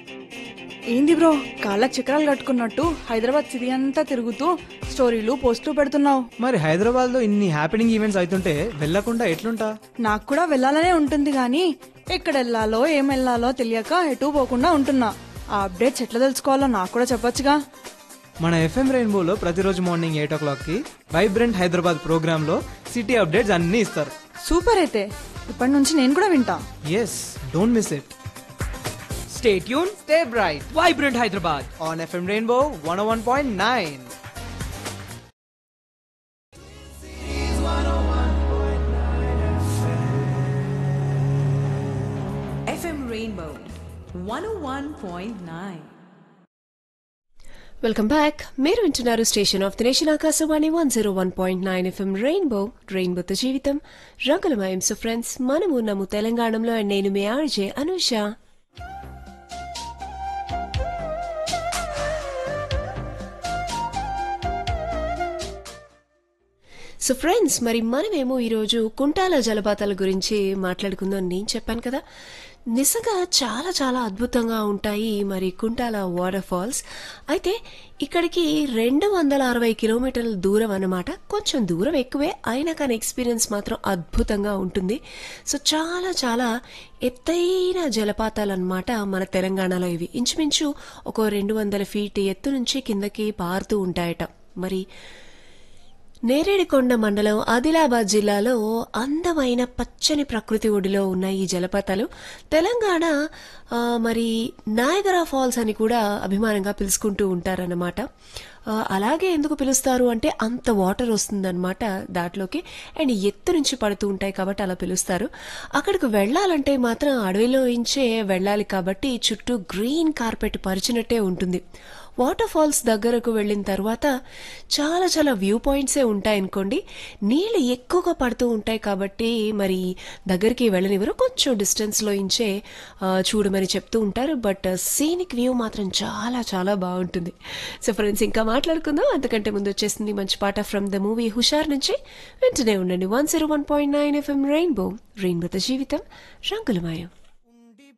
ఏంది బ్రో కాళ్ళకి చక్రాలు కట్టుకున్నట్టు హైదరాబాద్ సిటీ అంతా తిరుగుతూ స్టోరీలు పోస్టులు పెడుతున్నావు మరి హైదరాబాద్ లో ఇన్ని హ్యాపెనింగ్ ఈవెంట్స్ అవుతుంటే వెళ్ళకుండా ఎట్లుంటా నాకు కూడా వెళ్ళాలనే ఉంటుంది కానీ ఎక్కడ వెళ్ళాలో ఏం వెళ్ళాలో తెలియక ఎటు పోకుండా ఉంటున్నా ఆ అప్డేట్స్ ఎట్లా తెలుసుకోవాలో నాకు కూడా చెప్పొచ్చుగా మన ఎఫ్ఎం రెయిన్బోలో ప్రతిరోజు మార్నింగ్ ఎయిట్ ఓ క్లాక్ కి వైబ్రెంట్ హైదరాబాద్ ప్రోగ్రామ్ లో సిటీ అప్డేట్స్ అన్ని ఇస్తారు సూపర్ అయితే ఇప్పటి నుంచి నేను కూడా వింటా yes don't miss it Stay tuned, stay bright Vibrant Hyderabad. On FM Rainbow one one point nine FM Rainbow 101.9. Welcome back మీరు వింటున్నారు station of the nation Akashvani one zero one point nine FM Rainbow రెయిన్బోతో జీవితం రంగులమయం so friends మనము ఉన్నాము తెలంగాణలో and నేను మీ ఆర్జే అనూష సో ఫ్రెండ్స్ మరి మనమేమో ఈరోజు కుంటాల జలపాతాల గురించి మాట్లాడుకుందాం నేను చెప్పాను కదా నిజంగా చాలా చాలా అద్భుతంగా ఉంటాయి మరి కుంటాల వాటర్ ఫాల్స్ అయితే ఇక్కడికి రెండు వందల అరవై కిలోమీటర్ల దూరం అన్నమాట కొంచెం దూరం ఎక్కువే అయినా కానీ ఎక్స్పీరియన్స్ మాత్రం అద్భుతంగా ఉంటుంది సో చాలా చాలా ఎత్తైన జలపాతాలు అన్నమాట మన తెలంగాణలో ఇవి ఇంచుమించు ఒక రెండు వందల ఫీట్ ఎత్తు నుంచి కిందకి పారుతూ ఉంటాయట మరి నేరేడికొండ మండలం ఆదిలాబాద్ జిల్లాలో అందమైన పచ్చని ప్రకృతి ఒడిలో ఉన్న ఈ జలపాతాలు తెలంగాణ ఆ, మరి నాయగరా ఫాల్స్ అని కూడా అభిమానంగా పిలుచుకుంటూ ఉంటారన్నమాట ఆ, అలాగే ఎందుకు పిలుస్తారు అంటే అంత వాటర్ వస్తుందన్నమాట దాంట్లోకి అండ్ ఎత్తు నుంచి పడుతూ ఉంటాయి కాబట్టి అలా పిలుస్తారు అక్కడికి వెళ్ళాలంటే మాత్రం అడవిలో ఇంచే వెళ్ళాలి కాబట్టి చుట్టూ గ్రీన్ కార్పెట్ పరిచినట్టే ఉంటుంది వాటర్ ఫాల్స్ దగ్గరకు వెళ్ళిన తర్వాత చాలా చాలా వ్యూ పాయింట్సే ఉంటాయనుకోండి నీళ్ళు ఎక్కువగా పడుతూ ఉంటాయి కాబట్టి మరి దగ్గరికి వెళ్ళనివ్వరు కొంచెం డిస్టెన్స్లో ఇంచే ఆ, చూడమని చెప్తూ ఉంటారు బట్ సీనిక్ వ్యూ మాత్రం చాలా చాలా బాగుంటుంది సో ఫ్రెండ్స్ ఇంకా మాట్లాడుకుందాం అంతకంటే ముందు వచ్చేసింది మంచి పాట ఫ్రమ్ ద మూవీ హుషార్ నుంచి వెంటనే ఉండండి one zero one point nine FM Rainbow రెయిన్బోతో జీవితం రంగులమయం